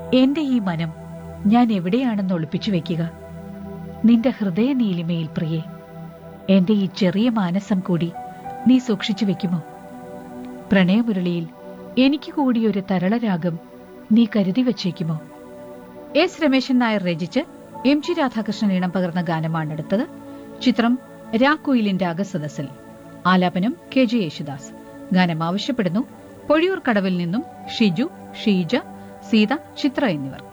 എന്റെ ഈ മനം ഞാൻ എവിടെയാണെന്ന് ഒളിപ്പിച്ചു വെക്കുക നിന്റെ ഹൃദയ നീലിമയിൽ പ്രിയേ എന്റെ ഈ ചെറിയ മാനസം കൂടി നീ സൂക്ഷിച്ചു വെക്കുമോ പ്രണയമുരളിയിൽ എനിക്ക് കൂടി ഒരു തരളരാഗം നീ കരുതി വച്ചേക്കുമോ എസ് രമേശൻ നായർ രചിച്ച് എം ജി രാധാകൃഷ്ണൻ ഇണം പകർന്ന ഗാനമാണ് എടുത്തത് ചിത്രം രാക്കുയിലിന്റെ അകസദസ്സിൽ ആലാപനം കെ ജെ യേശുദാസ് ഗാനം ആവശ്യപ്പെടുന്നു പൊഴിയൂർ കടവിൽ നിന്നും ഷിജു ഷീജ സീത ചിത്ര എന്നിവർ